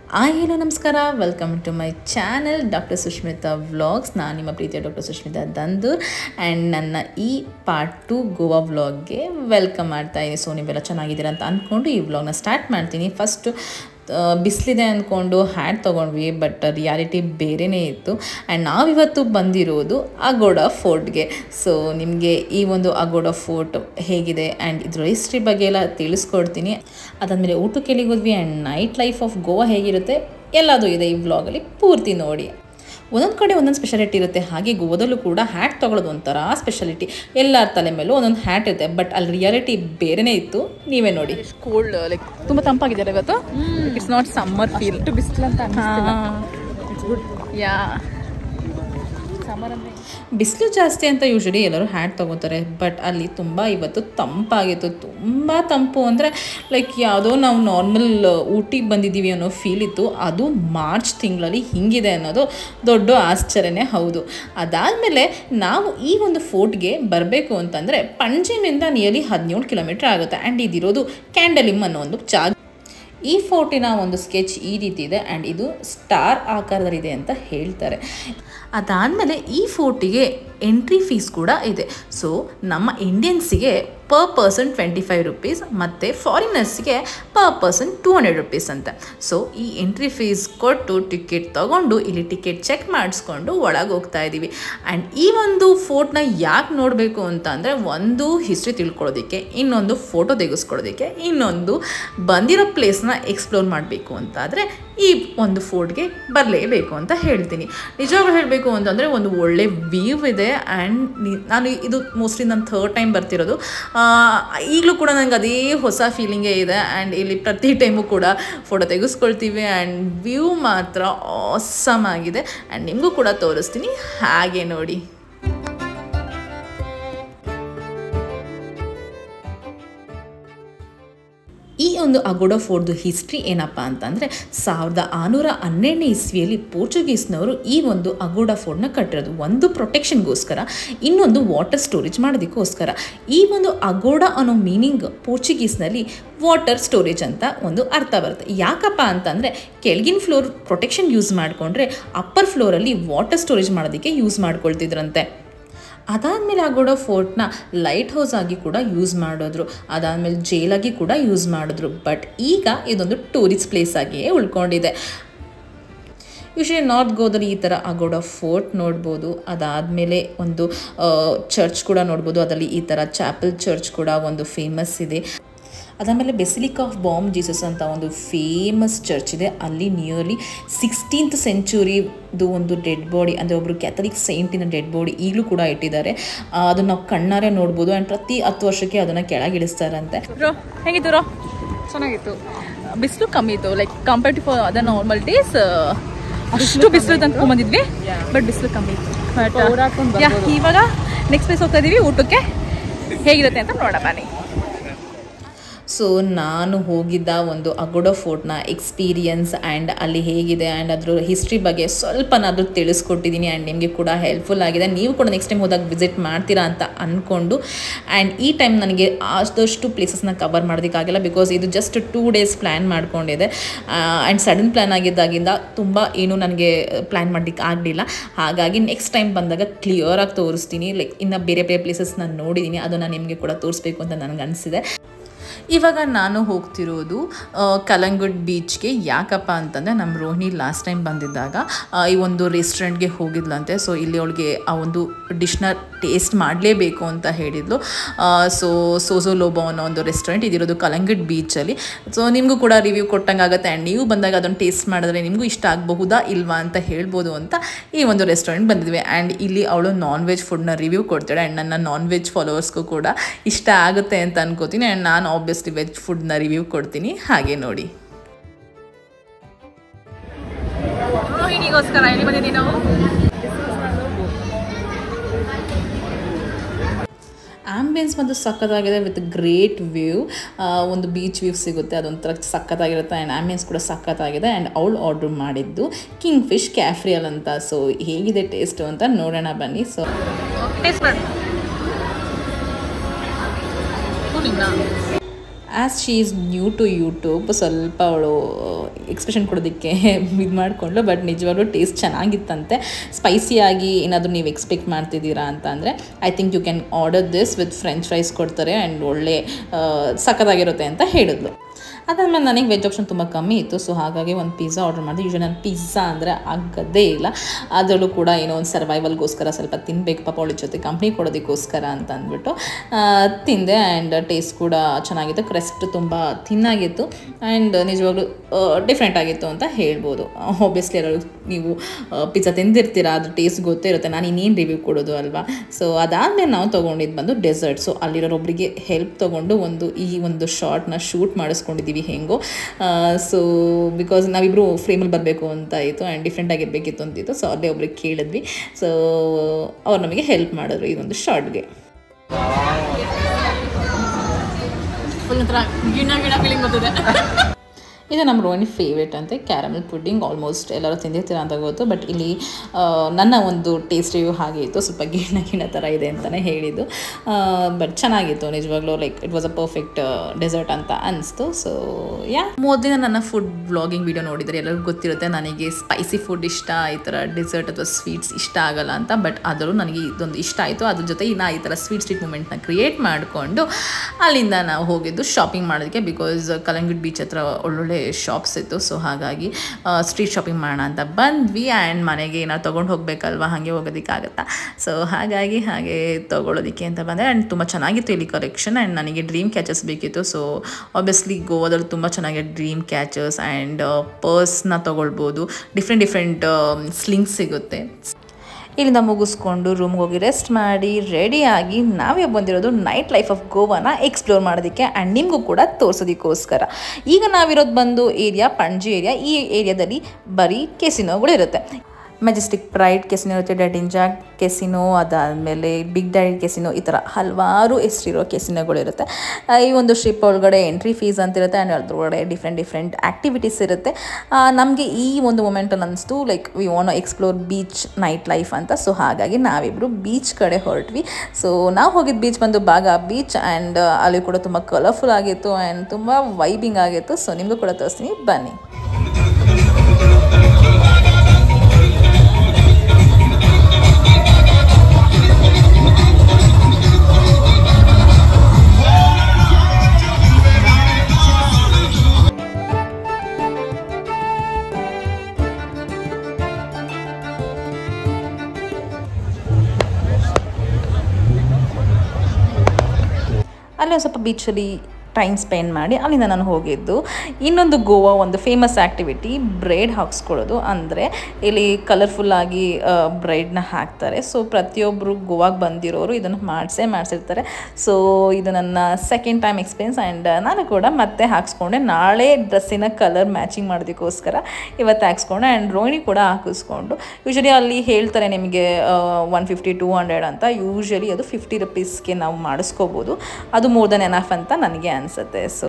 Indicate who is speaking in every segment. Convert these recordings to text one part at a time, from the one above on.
Speaker 1: ಆ ಹೇಳೋ ನಮಸ್ಕಾರ welcome to my channel doctor Sushmita vlogs ನಾನು ನಿಮ್ಮ ಪ್ರೀತಿಯ ಡಾಕ್ಟರ್ ಸುಷ್ಮಿತಾ ದಂದೂರ್ ಆ್ಯಂಡ್ ನನ್ನ ಈ ಪಾರ್ಟ್ ಟು ಗೋವಾ ವ್ಲಾಗ್ಗೆ ವೆಲ್ಕಮ್ ಮಾಡ್ತಾ ಇದ್ದೀನಿ ಸೊ ನೀವೆಲ್ಲ ಚೆನ್ನಾಗಿದ್ದೀರಾ ಅಂತ ಅಂದ್ಕೊಂಡು ಈ ವ್ಲಾಗ್ನ ಸ್ಟಾರ್ಟ್ ಮಾಡ್ತೀನಿ ಫಸ್ಟು ಬಿಸಿಲಿದೆ ಅಂದ್ಕೊಂಡು ಹ್ಯಾಟ್ ತೊಗೊಂಡ್ವಿ ಬಟ್ ರಿಯಾಲಿಟಿ ಬೇರೆಯೇ ಇತ್ತು ಆ್ಯಂಡ್ ನಾವಿವತ್ತು ಬಂದಿರೋದು ಅಗೋಡ ಫೋರ್ಟ್ಗೆ ಸೊ ನಿಮಗೆ ಈ ಒಂದು ಅಗೋಡ ಫೋರ್ಟ್ ಹೇಗಿದೆ ಆ್ಯಂಡ್ ಇದ್ರ ಹಿಸ್ಟ್ರಿ ಬಗ್ಗೆ ಎಲ್ಲ ತಿಳಿಸ್ಕೊಡ್ತೀನಿ ಅದಾದಮೇಲೆ ಊಟಕ್ಕೆ ಎಲ್ಲಿಗೆ ಹೋದ್ವಿ and night life of Goa ಹೇಗಿರುತ್ತೆ ಎಲ್ಲದೂ ಇದೆ ಈ ವ್ಲಾಗಲ್ಲಿ ಪೂರ್ತಿ ನೋಡಿ ಒಂದೊಂದು ಕಡೆ ಒಂದೊಂದು ಸ್ಪೆಷಾಲಿಟಿ ಇರುತ್ತೆ ಹಾಗೆ ಗೋವಾದಲ್ಲೂ ಕೂಡ ಹ್ಯಾಟ್ ತೊಗೊಳೋದು ಒಂಥರ ಸ್ಪೆಷಾಲಿಟಿ ಎಲ್ಲರ ತಲೆ ಮೇಲೂ ಒಂದೊಂದು ಹ್ಯಾಟ್ ಇರುತ್ತೆ ಬಟ್ ಅಲ್ಲಿ ರಿಯಾಲಿಟಿ ಬೇರೆನೇ ಇತ್ತು ನೀವೇ ನೋಡಿ
Speaker 2: ಕೋಲ್ಡ್ ಲೈಕ್ ತುಂಬಾ ತಂಪಾಗಿದೆ ಇವತ್ತು ಇಟ್ಸ್ ನಾಟ್ ಸಮ್ಮರ್ ಫೀಲ್
Speaker 3: ಬಿಸಿಲು ಅಂತ
Speaker 2: ಯಾ
Speaker 1: ಬಿಸಿಲು ಜಾಸ್ತಿ ಅಂತ ಯೂಶಲಿ ಎಲ್ಲರೂ ಹ್ಯಾಟ್ ತೊಗೋತಾರೆ ಬಟ್ ಅಲ್ಲಿ ತುಂಬ ಇವತ್ತು ತಂಪಾಗಿತ್ತು ತುಂಬ ತಂಪು ಅಂದರೆ ಲೈಕ್ ಯಾವುದೋ ನಾವು ನಾರ್ಮಲ್ ಊಟಿಗೆ ಬಂದಿದ್ದೀವಿ ಅನ್ನೋ ಫೀಲ್ ಇತ್ತು ಅದು ಮಾರ್ಚ್ ತಿಂಗಳಲ್ಲಿ ಹಿಂಗಿದೆ ಅನ್ನೋದು ದೊಡ್ಡ ಆಶ್ಚರ್ಯನೇ ಹೌದು ಅದಾದಮೇಲೆ ನಾವು ಈ ಒಂದು ಫೋರ್ಟ್ಗೆ ಬರಬೇಕು ಅಂತಂದರೆ ಪಂಜಿಮಿಂದ ನಿಯರ್ಲಿ ಹದಿನೇಳು ಕಿಲೋಮೀಟ್ರ್ ಆಗುತ್ತೆ ಆ್ಯಂಡ್ ಇದಿರೋದು ಕ್ಯಾಂಡಲಿಮ್ ಅನ್ನೋ ಒಂದು ಜಾಗ ಈ ಫೋರ್ಟಿನ ಒಂದು ಸ್ಕೆಚ್ ಈ ರೀತಿ ಇದೆ ಆ್ಯಂಡ್ ಇದು ಸ್ಟಾರ್ ಆಕಾರದಲ್ಲಿದೆ ಅಂತ ಹೇಳ್ತಾರೆ ಅದಾದಮೇಲೆ ಈ ಫೋರ್ಟಿಗೆ ಎಂಟ್ರಿ ಫೀಸ್ ಕೂಡ ಇದೆ ಸೊ ನಮ್ಮ ಇಂಡಿಯನ್ಸಿಗೆ per person twenty five rupees ಮತ್ತು ಫಾರಿನರ್ಸ್ಗೆ per person two hundred rupees ಅಂತ ಸೊ ಈ ಎಂಟ್ರಿ ಫೀಸ್ ಕೊಟ್ಟು ಟಿಕೆಟ್ ತೊಗೊಂಡು ಇಲ್ಲಿ ಟಿಕೆಟ್ ಚೆಕ್ ಮಾಡಿಸ್ಕೊಂಡು ಒಳಗೆ ಹೋಗ್ತಾ ಇದ್ದೀವಿ ಆ್ಯಂಡ್ ಈ ಒಂದು ಫೋರ್ಟ್ನ ಯಾಕೆ ನೋಡಬೇಕು ಅಂತ ಅಂದರೆ ಒಂದು ಹಿಸ್ಟ್ರಿ ತಿಳ್ಕೊಳ್ಳೋದಕ್ಕೆ ಇನ್ನೊಂದು ಫೋಟೋ ತೆಗೆಸ್ಕೊಳ್ಳೋದಕ್ಕೆ ಇನ್ನೊಂದು ಬಂದಿರೋ ಪ್ಲೇಸ್ನ ಎಕ್ಸ್ಪ್ಲೋರ್ ಮಾಡಬೇಕು ಅಂತಾದರೆ ಈ ಒಂದು ಫೋರ್ಟ್ಗೆ ಬರಲೇಬೇಕು ಅಂತ ಹೇಳ್ತೀನಿ ನಿಜವಾಗ್ಲೂ ಹೇಳಬೇಕು ಅಂತಂದರೆ ಒಂದು ಒಳ್ಳೆ ವ್ಯೂ ಇದೆ ಆ್ಯಂಡ್ ನಾನು ಇದು ಮೋಸ್ಟ್ಲಿ ನಾನು ಥರ್ಡ್ ಟೈಮ್ ಬರ್ತಿರೋದು ಈಗಲೂ ಕೂಡ ನನಗೆ ಅದೇ ಹೊಸ ಫೀಲಿಂಗೇ ಇದೆ ಆ್ಯಂಡ್ ಇಲ್ಲಿ ಪ್ರತಿ ಟೈಮು ಕೂಡ ಫೋಟೋ ತೆಗೆಸ್ಕೊಳ್ತೀವಿ ಆ್ಯಂಡ್ ವ್ಯೂ ಮಾತ್ರ ಆಸಮ್ ಆಗಿದೆ ಆ್ಯಂಡ್ ನಿಮಗೂ ಕೂಡ ತೋರಿಸ್ತೀನಿ ಹಾಗೆ ನೋಡಿ ಈ ಒಂದು ಅಗೋಡ ಫೋರ್ಟ್ದು ಹಿಸ್ಟ್ರಿ ಏನಪ್ಪ ಅಂತಂದರೆ ಸಾವಿರದ ಆರುನೂರ ಹನ್ನೆರಡನೇ ಇಸ್ವಿಯಲ್ಲಿ ಪೋರ್ಚುಗೀಸ್ನವರು ಈ ಒಂದು ಅಗೋಡ ಫೋರ್ಟ್ನ ಕಟ್ಟಿರೋದು ಒಂದು ಪ್ರೊಟೆಕ್ಷನ್ಗೋಸ್ಕರ ಇನ್ನೊಂದು ವಾಟರ್ ಸ್ಟೋರೇಜ್ ಮಾಡೋದಕ್ಕೋಸ್ಕರ ಈ ಒಂದು ಅಗೋಡ ಅನ್ನೋ ಮೀನಿಂಗ್ ಪೋರ್ಚುಗೀಸ್ನಲ್ಲಿ ವಾಟರ್ ಸ್ಟೋರೇಜ್ ಅಂತ ಒಂದು ಅರ್ಥ ಬರುತ್ತೆ ಯಾಕಪ್ಪ ಅಂತಂದರೆ ಕೆಳಗಿನ ಫ್ಲೋರ್ ಪ್ರೊಟೆಕ್ಷನ್ ಯೂಸ್ ಮಾಡಿಕೊಂಡ್ರೆ ಅಪ್ಪರ್ ಫ್ಲೋರಲ್ಲಿ ವಾಟರ್ ಸ್ಟೋರೇಜ್ ಮಾಡೋದಕ್ಕೆ ಯೂಸ್ ಮಾಡ್ಕೊಳ್ತಿದ್ರಂತೆ ಅದಾದಮೇಲೆ ಆಗೋಡೋ ಫೋರ್ಟ್ನ ಲೈಟ್ ಹೌಸ್ ಆಗಿ ಕೂಡ ಯೂಸ್ ಮಾಡಿದ್ರು ಅದಾದಮೇಲೆ ಜೈಲಾಗಿ ಕೂಡ ಯೂಸ್ ಮಾಡಿದ್ರು ಬಟ್ ಈಗ ಇದೊಂದು ಟೂರಿಸ್ಟ್ ಪ್ಲೇಸ್ ಆಗಿಯೇ ಉಳ್ಕೊಂಡಿದೆ ಯೂಶಲಿ ನಾರ್ತ್ ಗೋದಲ್ಲಿ ಈ ಥರ ಅಗೋಡ ಫೋರ್ಟ್ ನೋಡ್ಬೋದು ಅದಾದಮೇಲೆ ಒಂದು ಚರ್ಚ್ ಕೂಡ ನೋಡ್ಬೋದು ಅದರಲ್ಲಿ ಈ ಥರ ಚಾಪಲ್ ಚರ್ಚ್ ಕೂಡ ಒಂದು ಫೇಮಸ್ ಇದೆ ಅದಾದಮೇಲೆ ಬೆಸಿಲಿಕ್ ಆಫ್ ಬಾಂಬ್ ಜೀಸಸ್ ಅಂತ ಒಂದು ಫೇಮಸ್ ಚರ್ಚ್ ಇದೆ ಅಲ್ಲಿ ನಿಯರ್ಲಿ ಸಿಕ್ಸ್ಟೀನ್ತ್ ಸೆಂಚುರಿದು ಒಂದು ಡೆಡ್ ಬಾಡಿ ಅಂದರೆ ಒಬ್ಬರು ಕ್ಯಾಥಲಿಕ್ ಸೈಂಟಿನ ಡೆಡ್ ಬಾಡಿ ಈಗಲೂ ಕೂಡ ಇಟ್ಟಿದ್ದಾರೆ ಅದನ್ನು ನಾವು ಕಣ್ಣಾರೆ ನೋಡ್ಬೋದು ಆ್ಯಂಡ್ ಪ್ರತಿ ಹತ್ತು ವರ್ಷಕ್ಕೆ ಅದನ್ನು ಕೆಳಗಿಳಿಸ್ತಾರಂತೆ
Speaker 2: ರೋ ಹೇಗಿತ್ತು ರೋ ಚೆನ್ನಾಗಿತ್ತು ಬಿಸಿಲು ಕಮ್ಮಿ ಇತ್ತು like compare to other normal days ಅಷ್ಟು ಬಿಸಿಲು ತಂದು ಬಂದಿದ್ವಿ ಬಟ್ ಬಿಸಿಲು ಕಮ್ಮಿ ಇತ್ತು ಬಟ್ ಇವಾಗ ನೆಕ್ಸ್ಟ್ ಪ್ಲೇಸ್ ಹೋಗ್ತಾ ಇದೀವಿ ಊಟಕ್ಕೆ ಹೇಗಿರುತ್ತೆ ಅಂತ ನೋಡೋಣ ಬನ್ನಿ
Speaker 1: ಸೊ ನಾನು ಹೋಗಿದ್ದ ಒಂದು ಅಗೋಡ ಫೋರ್ಟ್ನ ಎಕ್ಸ್ಪೀರಿಯನ್ಸ್ ಆ್ಯಂಡ್ ಅಲ್ಲಿ ಹೇಗಿದೆ ಆ್ಯಂಡ್ ಅದ್ರ ಹಿಸ್ಟ್ರಿ ಬಗ್ಗೆ ಸ್ವಲ್ಪನಾದರೂ ತಿಳಿಸ್ಕೊಟ್ಟಿದ್ದೀನಿ ಆ್ಯಂಡ್ ನಿಮಗೆ ಕೂಡ ಹೆಲ್ಪ್ಫುಲ್ ಆಗಿದೆ ನೀವು ಕೂಡ ನೆಕ್ಸ್ಟ್ ಟೈಮ್ ಹೋದಾಗ ವಿಸಿಟ್ ಮಾಡ್ತೀರಾ ಅಂತ ಅಂದ್ಕೊಂಡು ಆ್ಯಂಡ್ ಈ ಟೈಮ್ ನನಗೆ ಆದಷ್ಟು ಪ್ಲೇಸಸ್ನ ಕವರ್ ಮಾಡೋದಕ್ಕಾಗಿಲ್ಲ ಬಿಕಾಸ್ ಇದು ಜಸ್ಟ್ ಟೂ ಡೇಸ್ ಪ್ಲ್ಯಾನ್ ಮಾಡ್ಕೊಂಡಿದೆ ಆ್ಯಂಡ್ ಸಡನ್ ಪ್ಲ್ಯಾನ್ ಆಗಿದ್ದಾಗಿಂದ ತುಂಬ ಏನು ನನಗೆ ಪ್ಲ್ಯಾನ್ ಮಾಡೋದಕ್ಕೆ ಆಗಲಿಲ್ಲ ಹಾಗಾಗಿ ನೆಕ್ಸ್ಟ್ ಟೈಮ್ ಬಂದಾಗ ಕ್ಲಿಯರಾಗಿ ತೋರಿಸ್ತೀನಿ ಲೈಕ್ ಇನ್ನು ಬೇರೆ ಬೇರೆ ಪ್ಲೇಸಸ್ ನಾನು ನೋಡಿದ್ದೀನಿ ಅದನ್ನು ನಿಮಗೆ ಕೂಡ ತೋರಿಸ್ಬೇಕು ಅಂತ ನನಗೆ ಅನಿಸಿದೆ ಇವಾಗ ನಾನು ಹೋಗ್ತಿರೋದು ಕಲಂಗುಡ್ ಬೀಚ್ಗೆ ಯಾಕಪ್ಪ ಅಂತಂದರೆ ನಮ್ಮ ರೋಹಿಣಿ ಲಾಸ್ಟ್ ಟೈಮ್ ಬಂದಿದ್ದಾಗ ಈ ಒಂದು ರೆಸ್ಟೋರೆಂಟ್ಗೆ ಹೋಗಿದ್ಲಂತೆ ಸೊ ಇಲ್ಲಿ ಅವಳಿಗೆ ಆ ಒಂದು ಡಿಶ್ನ ಟೇಸ್ಟ್ ಮಾಡಲೇಬೇಕು ಅಂತ ಹೇಳಿದ್ಲು ಸೊ ಸೋಸೋ ಲೋಬೋ ಅನ್ನೋ ಒಂದು ರೆಸ್ಟೋರೆಂಟ್ ಇದಿರೋದು ಕಲಂಗುಡ್ ಬೀಚಲ್ಲಿ ಸೊ ನಿಮಗೂ ಕೂಡ ರಿವ್ಯೂ ಕೊಟ್ಟಂಗೆ ಆಗುತ್ತೆ ಆ್ಯಂಡ್ ನೀವು ಬಂದಾಗ ಅದನ್ನು ಟೇಸ್ಟ್ ಮಾಡಿದ್ರೆ ನಿಮಗೂ ಇಷ್ಟ ಆಗಬಹುದಾ ಇಲ್ವಾ ಅಂತ ಹೇಳ್ಬೋದು ಅಂತ ಈ ಒಂದು ರೆಸ್ಟೋರೆಂಟ್ ಬಂದಿದ್ವಿ ಆ್ಯಂಡ್ ಇಲ್ಲಿ ಅವಳು ನಾನ್ ವೆಜ್ ಫುಡ್ನ ರಿವ್ಯೂ ಕೊಡ್ತಾಳೆ ಆ್ಯಂಡ್ ನನ್ನ ನಾನ್ ವೆಜ್ ಫಾಲೋವರ್ಸ್ಗೂ ಕೂಡ ಇಷ್ಟ ಆಗುತ್ತೆ ಅಂತ ಅನ್ಕೋತೀನಿ ಆ್ಯಂಡ್ ನಾನು ಆಬ್ವಿಯಸ್ಲಿ ವೆಜ್ ಫುಡ್ನ ರಿವ್ಯೂ ಕೊಡ್ತೀನಿ ಹಾಗೆ ನೋಡಿ
Speaker 2: ರೋಹಿಣಿಗೋಸ್ಕರ ಎಲ್ಲಿ ಬಂದಿದ್ದೀವಿ ನಾವು
Speaker 1: ಆ್ಯಂಬಿಯನ್ಸ್ ಬಂದು ಸಖತ್ತಾಗಿದೆ ವಿತ್ ಗ್ರೇಟ್ ವ್ಯೂ ಒಂದು ಬೀಚ್ ವ್ಯೂ ಸಿಗುತ್ತೆ ಅದೊಂಥರ ಸಖತ್ತಾಗಿರುತ್ತೆ ಆ್ಯಂಡ್ ಆ್ಯಂಬಿಯನ್ಸ್ ಕೂಡ ಸಖತ್ತಾಗಿದೆ ಆ್ಯಂಡ್ ಅವಳು ಆರ್ಡ್ರ್ ಮಾಡಿದ್ದು ಕಿಂಗ್ ಫಿಶ್ ಕ್ಯಾಫ್ರಿಯಲ್ ಅಂತ ಸೊ ಹೇಗಿದೆ ಟೇಸ್ಟು ಅಂತ ನೋಡೋಣ ಬನ್ನಿ ಸೊ
Speaker 2: ಟೇಸ್ಟ್ ಮಾಡಿ
Speaker 1: as she is new to YouTube ಸ್ವಲ್ಪ ಅವಳು ಎಕ್ಸ್ಪ್ರೆಷನ್ ಕೊಡೋದಕ್ಕೆ ಇದು ಮಾಡಿಕೊಂಡ್ಳು ಬಟ್ ನಿಜವಾಗ್ಲೂ ಟೇಸ್ಟ್ ಚೆನ್ನಾಗಿತ್ತಂತೆ ಸ್ಪೈಸಿಯಾಗಿ ಏನಾದರೂ ನೀವು ಎಕ್ಸ್ಪೆಕ್ಟ್ ಮಾಡ್ತಿದ್ದೀರಾ ಅಂತ ಅಂದರೆ I think you can order this with French fries ಕೊಡ್ತಾರೆ ಆ್ಯಂಡ್ ಒಳ್ಳೆ ಆ, ಸಖತ್ತಾಗಿರುತ್ತೆ ಅಂತ ಹೇಳಿದ್ಲು ಅದಾದ್ಮೇಲೆ ನನಗೆ ವೆಜ್ ಆಪ್ಷನ್ ತುಂಬ ಕಮ್ಮಿ ಇತ್ತು ಸೊ ಹಾಗಾಗಿ ಒಂದು ಪಿಜ್ಜಾ ಆರ್ಡರ್ ಮಾಡಿದೆ ಯೂಶ್ವಲಿ ನಾನು ಪಿಜ್ಜಾ ಅಂದರೆ ಆಗೋದೇ ಇಲ್ಲ ಅದರಲ್ಲೂ ಕೂಡ ಏನೋ ಒಂದು ಸರ್ವೈವಲ್ಗೋಸ್ಕರ ಸ್ವಲ್ಪ ತಿನ್ನಬೇಕು ಪಾಪ ಅವಳ ಜೊತೆ ಕಂಪ್ನಿ ಕೊಡೋದಕ್ಕೋಸ್ಕರ ಅಂತ ಅಂದ್ಬಿಟ್ಟು ಆ, ತಿಂದೆ ಆ್ಯಂಡ್ ಟೇಸ್ಟ್ ಕೂಡ ಚೆನ್ನಾಗಿತ್ತು ಕ್ರೆಸ್ಟ್ ತುಂಬ ತಿನ್ನಾಗಿತ್ತು ಆ್ಯಂಡ್ ನಿಜವಾಗ್ಲೂ ಡಿಫ್ರೆಂಟ್ ಆಗಿತ್ತು ಅಂತ ಹೇಳ್ಬೋದು ಆಬ್ವಿಯಸ್ಲಿ ಎಲ್ಲರೂ ನೀವು ಪಿಜ್ಜಾ ತಿಂದಿರ್ತೀರ ಅದ್ರ ಟೇಸ್ಟ್ ಗೊತ್ತೇ ಇರುತ್ತೆ ನಾನು ಇನ್ನೇನು ರಿವ್ಯೂ ಕೊಡೋದು ಅಲ್ವಾ ಸೊ ಅದಾದಮೇಲೆ ನಾವು ತೊಗೊಂಡಿದ್ದು ಬಂದು ಡೆಸರ್ಟ್ ಸೊ ಅಲ್ಲಿರೋರೊಬ್ಬರಿಗೆ ಹೆಲ್ಪ್ ತೊಗೊಂಡು ಒಂದು ಈ ಒಂದು ಶಾರ್ಟ್ನ ಶೂಟ್ ಮಾಡಿಸ್ಕೊಂಡಿದ್ದೀವಿ ಹೆಂಗೋ ಸೊ ಬಿಕಾಸ್ ನಾವಿಬ್ಬರು ಫ್ರೇಮಲ್ಲಿ ಬರಬೇಕು ಅಂತ ಇತ್ತು ಆ್ಯಂಡ್ ಡಿಫ್ರೆಂಟ್ ಆಗಿರಬೇಕಿತ್ತು ಅಂತಿತ್ತು ಸೊ ಅಲ್ಲೇ ಒಬ್ರಿಗೆ ಕೇಳಿದ್ವಿ ಸೊ ಅವ್ರು ನಮಗೆ ಹೆಲ್ಪ್ ಮಾಡಿದ್ರು ಈ ಒಂದು ಶಾರ್ಟ್ಗೆ
Speaker 2: ಫುಲ್ ಒಂಥರ ಗಿಣ ಗಿಣ ಫೀಲಿಂಗ್ ಬರ್ತಿದೆ
Speaker 1: ಇದು ನಮ್ಮ ರೋಹಿಣಿ ಫೇವ್ರೇಟ್ ಅಂತೆ ಕ್ಯಾರಮಲ್ ಪುಡ್ಡಿಂಗ್ ಆಲ್ಮೋಸ್ಟ್ ಎಲ್ಲರೂ ತಿಂದಿರ್ತೀರ ಅಂತ ಗೊತ್ತು ಬಟ್ ಇಲ್ಲಿ ಆ, ನನ್ನ ಒಂದು ಟೇಸ್ಟ್ ರಿವ್ಯೂ ಹಾಗೆ ಇತ್ತು ಸ್ವಲ್ಪ ಗಿಣ ಗಿಣ ಥರ ಇದೆ ಅಂತಲೇ ಹೇಳಿದ್ದು ಬಟ್ ಚೆನ್ನಾಗಿತ್ತು ನಿಜವಾಗ್ಲೂ like it was a perfect dessert ಅಂತ ಅನಿಸ್ತು ಸೊ ಯಾ ಮೊದಲಿನ ನನ್ನ ಫುಡ್ ಬ್ಲಾಗಿಂಗ್ ವಿಡಿಯೋ ನೋಡಿದರೆ ಎಲ್ಲರಿಗೂ ಗೊತ್ತಿರುತ್ತೆ ನನಗೆ ಸ್ಪೈಸಿ ಫುಡ್ ಇಷ್ಟ ಈ ಥರ ಡೆಸರ್ಟ್ ಅಥವಾ ಸ್ವೀಟ್ಸ್ ಇಷ್ಟ ಆಗಲ್ಲ ಅಂತ ಬಟ್ ಆದರೂ ನನಗೆ ಇದೊಂದು ಇಷ್ಟ ಆಯಿತು ಅದ್ರ ಜೊತೆ ನಾ ಈ ಥರ ಸ್ವೀಟ್ ಸ್ಟ್ರೀಟ್ ಮೂಮೆಂಟ್ನ ಕ್ರಿಯೇಟ್ ಮಾಡಿಕೊಂಡು ಅಲ್ಲಿಂದ ನಾವು ಹೋಗಿದ್ದು ಶಾಪಿಂಗ್ ಮಾಡೋದಕ್ಕೆ ಬಿಕಾಸ್ ಕಲಂಗುಡ್ ಬೀಚ್ ಹತ್ರ ಒಳ್ಳೊಳ್ಳೆ ಶಾಪ್ಸ್ ಇತ್ತು ಸೊ ಹಾಗಾಗಿ ಸ್ಟ್ರೀಟ್ ಶಾಪಿಂಗ್ ಮಾಡೋಣ ಅಂತ ಬಂದ್ವಿ ಆ್ಯಂಡ್ ಮನೆಗೆ ಏನಾದ್ರು ತೊಗೊಂಡು ಹೋಗಬೇಕಲ್ವಾ ಹಾಗೆ ಹೋಗೋದಕ್ಕಾಗತ್ತಾ ಸೊ ಹಾಗಾಗಿ ಹಾಗೆ ತೊಗೊಳೋದಕ್ಕೆ ಅಂತ ಬಂದೆ ಆ್ಯಂಡ್ ತುಂಬ ಚೆನ್ನಾಗಿತ್ತು ಇಲ್ಲಿ ಕಲೆಕ್ಷನ್ ಆ್ಯಂಡ್ ನನಗೆ ಡ್ರೀಮ್ ಕ್ಯಾಚಸ್ ಬೇಕಿತ್ತು ಸೊ ಆಬ್ವಿಯಸ್ಲಿ ಗೋವಾದಲ್ಲಿ ತುಂಬ ಚೆನ್ನಾಗಿ ಡ್ರೀಮ್ ಕ್ಯಾಚಸ್ ಆ್ಯಂಡ್ ಪರ್ಸ್ನ ತೊಗೊಳ್ಬೋದು ಡಿಫ್ರೆಂಟ್ ಡಿಫ್ರೆಂಟ್ ಸ್ಲಿಂಗ್ಸ್ ಸಿಗುತ್ತೆ ಇಲ್ಲಿಂದ ಮುಗಿಸ್ಕೊಂಡು ರೂಮ್ಗೆ ಹೋಗಿ ರೆಸ್ಟ್ ಮಾಡಿ ರೆಡಿಯಾಗಿ ನಾವೇ ಬಂದಿರೋದು ನೈಟ್ ಲೈಫ್ ಆಫ್ ಗೋವಾನ ಎಕ್ಸ್ಪ್ಲೋರ್ ಮಾಡೋದಕ್ಕೆ ಆ್ಯಂಡ್ ನಿಮಗೂ ಕೂಡ ತೋರಿಸೋದಕ್ಕೋಸ್ಕರ ಈಗ ನಾವಿರೋದು ಬಂದು ಏರಿಯಾ ಪಣಜಿ ಏರಿಯಾ ಈ ಏರಿಯಾದಲ್ಲಿ ಬರೀ ಕೆಸಿನೋಗಳು ಇರುತ್ತೆ ಮೆಜೆಸ್ಟಿಕ್ ಪ್ರೈಡ್ ಕೆಸಿನೋ ಇರುತ್ತೆ ಡ್ಯಾಡಿಂಜಾ ಕೆಸಿನೋ ಅದಾದಮೇಲೆ ಬಿಗ್ ಡ್ಯಾಡಿ ಕೆಸಿನೋ ಈ ಥರ ಹಲವಾರು ಹೆಸರಿರೋ ಕೆಸಿನೋಗಳು ಇರುತ್ತೆ ಆ, ಈ ಒಂದು ಶಿಪ್ ಒಳಗಡೆ ಎಂಟ್ರಿ ಫೀಸ್ ಅಂತ ಇರುತ್ತೆ ಆ್ಯಂಡ್ ಅದ್ರೊಳಗಡೆ ಡಿಫ್ರೆಂಟ್ ಡಿಫ್ರೆಂಟ್ ಆ್ಯಕ್ಟಿವಿಟೀಸ್ ಇರುತ್ತೆ ನಮಗೆ ಈ ಒಂದು ಮೊಮೆಂಟಲ್ಲಿ ಅನಿಸ್ತು like we want explore beach night life ಅಂತ ಸೊ ಹಾಗಾಗಿ ನಾವಿಬ್ಬರು ಬೀಚ್ ಕಡೆ ಹೊರಟ್ವಿ ಸೊ ನಾವು ಹೋಗಿದ್ದ ಬೀಚ್ ಬಂದು ಬಾಗ ಬೀಚ್ ಆ್ಯಂಡ್ ಅಲ್ಲಿ ಕೂಡ ತುಂಬ ಕಲರ್ಫುಲ್ ಆಗಿತ್ತು ಆ್ಯಂಡ್ ತುಂಬ ವೈಬಿಂಗ್ ಆಗಿತ್ತು ಸೊ ನಿಮಗೂ ಕೂಡ ತೋರಿಸ್ತೀನಿ ಬನ್ನಿ ಅಲ್ಲಿ ಒಂದು ಸ್ವಲ್ಪ ಬೀಚಲ್ಲಿ ಟೈಮ್ ಸ್ಪೆಂಡ್ ಮಾಡಿ ಅಲ್ಲಿಂದ ನಾನು ಹೋಗಿದ್ದು ಇನ್ನೊಂದು ಗೋವಾ ಒಂದು ಫೇಮಸ್ ಆ್ಯಕ್ಟಿವಿಟಿ ಬ್ರೈಡ್ ಹಾಕ್ಸ್ಕೊಳ್ಳೋದು ಅಂದರೆ ಇಲ್ಲಿ ಕಲರ್ಫುಲ್ಲಾಗಿ ಬ್ರೈಡ್ನ ಹಾಕ್ತಾರೆ ಸೊ ಪ್ರತಿಯೊಬ್ಬರು ಗೋವಾಗೆ ಬಂದಿರೋರು ಇದನ್ನು ಮಾಡಿಸೇ ಮಾಡಿಸಿರ್ತಾರೆ ಸೊ ಇದು ನನ್ನ ಸೆಕೆಂಡ್ ಟೈಮ್ ಎಕ್ಸ್ಪೀರಿಯನ್ಸ್ ಆ್ಯಂಡ್ ನಾನು ಕೂಡ ಮತ್ತೆ ಹಾಕ್ಸ್ಕೊಂಡೆ ನಾಳೆ ಡ್ರೆಸ್ಸಿನ ಕಲರ್ ಮ್ಯಾಚಿಂಗ್ ಮಾಡೋದಕ್ಕೋಸ್ಕರ ಇವತ್ತು ಹಾಕ್ಸ್ಕೊಂಡೆ ಆ್ಯಂಡ್ ರೋಹಿಣಿ ಕೂಡ ಹಾಕಿಸ್ಕೊಂಡು ಯೂಶಲಿ ಅಲ್ಲಿ ಹೇಳ್ತಾರೆ ನಿಮಗೆ ಒನ್ ಫಿಫ್ಟಿ ಟೂ ಹಂಡ್ರೆಡ್ ಅಂತ ಯೂಶಲಿ ಅದು ಫಿಫ್ಟಿ ರುಪೀಸ್ಗೆ ನಾವು ಮಾಡಿಸ್ಕೋಬೋದು ಅದು ಮೋರ್ ದೆನ್ ಎನಫ್ ಅಂತ ನನಗೆ ಅನಿಸುತ್ತೆ ಸೊ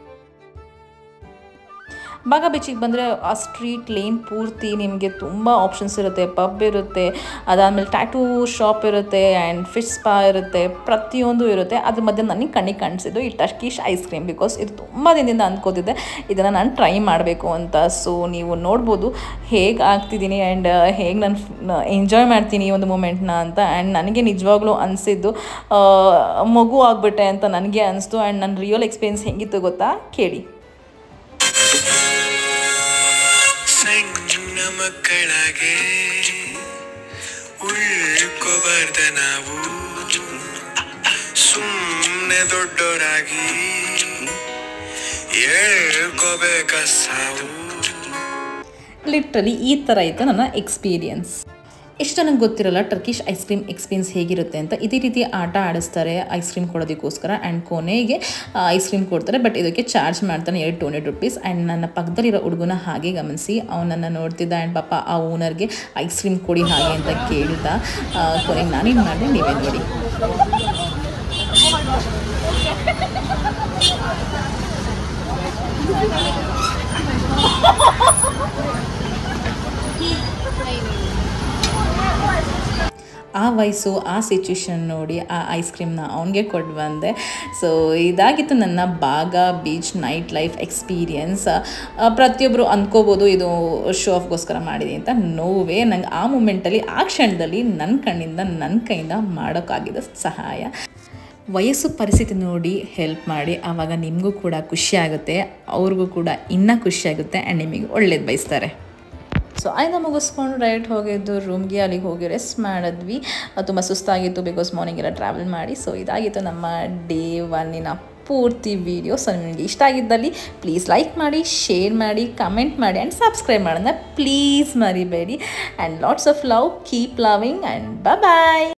Speaker 1: ಬಾಗ ಬೀಚಿಗೆ ಬಂದರೆ ಆ ಸ್ಟ್ರೀಟ್ ಲೇನ್ ಪೂರ್ತಿ ನಿಮಗೆ ತುಂಬ ಆಪ್ಷನ್ಸ್ ಇರುತ್ತೆ ಪಬ್ ಇರುತ್ತೆ ಅದಾದಮೇಲೆ ಟ್ಯಾಟೂ ಶಾಪ್ ಇರುತ್ತೆ ಆ್ಯಂಡ್ ಫಿಶ್ ಸ್ಪಾ ಇರುತ್ತೆ ಪ್ರತಿಯೊಂದು ಇರುತ್ತೆ ಅದ್ರ ಮಧ್ಯೆ ನನಗೆ ಕಣ್ಣಿಗೆ ಕಾಣಿಸಿದ್ದು ಈ ಟರ್ಕಿಶ್ ಐಸ್ ಕ್ರೀಮ್ ಬಿಕಾಸ್ ಇದು ತುಂಬ ದಿನದಿಂದ ಅಂದ್ಕೋತಿದ್ದೆ ಇದನ್ನು ನಾನು ಟ್ರೈ ಮಾಡಬೇಕು ಅಂತ ಸೊ ನೀವು ನೋಡ್ಬೋದು ಹೇಗೆ ಆಗ್ತಿದ್ದೀನಿ ಆ್ಯಂಡ್ ಹೇಗೆ ನಾನು ಎಂಜಾಯ್ ಮಾಡ್ತೀನಿ ಈ ಒಂದು ಮೂಮೆಂಟ್ನ ಅಂತ ಆ್ಯಂಡ್ ನನಗೆ ನಿಜವಾಗ್ಲೂ ಅನಿಸಿದ್ದು ಮಗು ಆಗಿಬಿಟ್ಟೆ ಅಂತ ನನಗೆ ಅನಿಸ್ತು ಆ್ಯಂಡ್ ನನ್ನ ರಿಯಲ್ ಎಕ್ಸ್ಪೀರಿಯನ್ಸ್ ಹೆಂಗಿತ್ತು ಗೊತ್ತಾ ಕೇಳಿ
Speaker 3: ಸಣ್ಣ ಮಕ್ಕಳಾಗೆ ಉಳ್ಕೋಬಾರ್ದ ನಾವು ಸುಮ್ಮನೆ ದೊಡ್ಡೋರಾಗಿ ಹೇಳ್ಕೋಬೇಕ ಸಾವು
Speaker 1: ಲಿಟ್ರಲಿ ಈ ಥರ ಇತ್ತು ನನ್ನ ಎಕ್ಸ್ಪೀರಿಯನ್ಸ್ ಎಷ್ಟು ನನಗೆ ಗೊತ್ತಿರಲ್ಲ ಟರ್ಕಿಶ್ ಐಸ್ ಕ್ರೀಮ್ ಎಕ್ಸ್ಪೀರಿಯನ್ಸ್ ಹೇಗಿರುತ್ತೆ ಅಂತ ಇದೇ ರೀತಿ ಆಟ ಆಡಿಸ್ತಾರೆ ಐಸ್ ಕ್ರೀಮ್ ಕೊಡೋದಕ್ಕೋಸ್ಕರ ಆ್ಯಂಡ್ ಕೊನೆಗೆ ಐಸ್ ಕ್ರೀಮ್ ಕೊಡ್ತಾರೆ ಬಟ್ ಇದಕ್ಕೆ ಚಾರ್ಜ್ ಮಾಡ್ತಾನೆ ಎರಡು ಟೂ ಹಂಡ್ರೆಡ್ ರುಪೀಸ್ ಆ್ಯಂಡ್ ನನ್ನ ಪಕ್ಕದಲ್ಲಿರೋ ಹುಡುಗನ ಹಾಗೆ ಗಮನಿಸಿ ಅವನನ್ನು ನೋಡ್ತಿದ್ದ ಆ್ಯಂಡ್ ಪಾಪ ಆ ಓನರ್ಗೆ ಐಸ್ ಕ್ರೀಮ್ ಕೊಡಿ ಹಾಗೆ ಅಂತ ಕೇಳ್ದ ಆ, ಕೊನೆಗೆ ನಾನೇನು ಮಾಡಿದೆ ನೀವೇ ನೋಡಿ ಆ ವಯಸ್ಸು ಆ ಸಿಚುವೇಶನ್ ನೋಡಿ ಆ ಐಸ್ ಕ್ರೀಮ್ನ ಅವನಿಗೆ ಕೊಟ್ಟು ಬಂದೆ ಸೊ ಇದಾಗಿತ್ತು ನನ್ನ ಬಾಗ ಬೀಚ್ ನೈಟ್ ಲೈಫ್ ಎಕ್ಸ್ಪೀರಿಯನ್ಸ್ ಪ್ರತಿಯೊಬ್ಬರು ಅಂದ್ಕೋಬೋದು ಇದು ಶೋ ಆಫ್ಗೋಸ್ಕರ ಮಾಡಿದೆ ಅಂತ ನೋವೇ ನಂಗೆ ಆ ಮೂಮೆಂಟಲ್ಲಿ ಆ ಕ್ಷಣದಲ್ಲಿ ನನ್ನ ಕಣ್ಣಿಂದ ನನ್ನ ಕೈಯಿಂದ ಮಾಡೋಕ್ಕಾಗಿದ್ದ ಸಹಾಯ ವಯಸ್ಸು ಪರಿಸ್ಥಿತಿ ನೋಡಿ ಹೆಲ್ಪ್ ಮಾಡಿ ಆವಾಗ ನಿಮಗೂ ಕೂಡ ಖುಷಿ ಆಗುತ್ತೆ ಅವ್ರಿಗೂ ಕೂಡ ಇನ್ನೂ ಖುಷಿ ಆಗುತ್ತೆ ಆ್ಯಂಡ್ ನಿಮಗೆ ಒಳ್ಳೇದು ಬಯಸ್ತಾರೆ ಸೊ ಆಯ್ದ ಮುಗಿಸ್ಕೊಂಡು ಡೈರೆಕ್ಟ್ ಹೋಗಿದ್ದು ರೂಮ್ಗೆ ಅಲ್ಲಿಗೆ ಹೋಗಿ ರೆಸ್ಟ್ ಮಾಡಿದ್ವಿ ತುಂಬ ಸುಸ್ತಾಗಿತ್ತು ಬಿಕಾಸ್ ಮಾರ್ನಿಂಗ್ ಎಲ್ಲ ಟ್ರಾವೆಲ್ ಮಾಡಿ ಸೊ ಇದಾಗಿತ್ತು ನಮ್ಮ ಡೇ ಒನ್ನಿನ ಪೂರ್ತಿ ವೀಡಿಯೋ ಸೊ ನಿಮಗೆ ಇಷ್ಟ ಆಗಿದ್ದಲ್ಲಿ ಪ್ಲೀಸ್ ಲೈಕ್ ಮಾಡಿ ಶೇರ್ ಮಾಡಿ ಕಮೆಂಟ್ ಮಾಡಿ ಆ್ಯಂಡ್ ಸಬ್ಸ್ಕ್ರೈಬ್ ಮಾಡೋದನ್ನ ಪ್ಲೀಸ್ ಮರಿಬೇಡಿ and lots of love keep loving and bye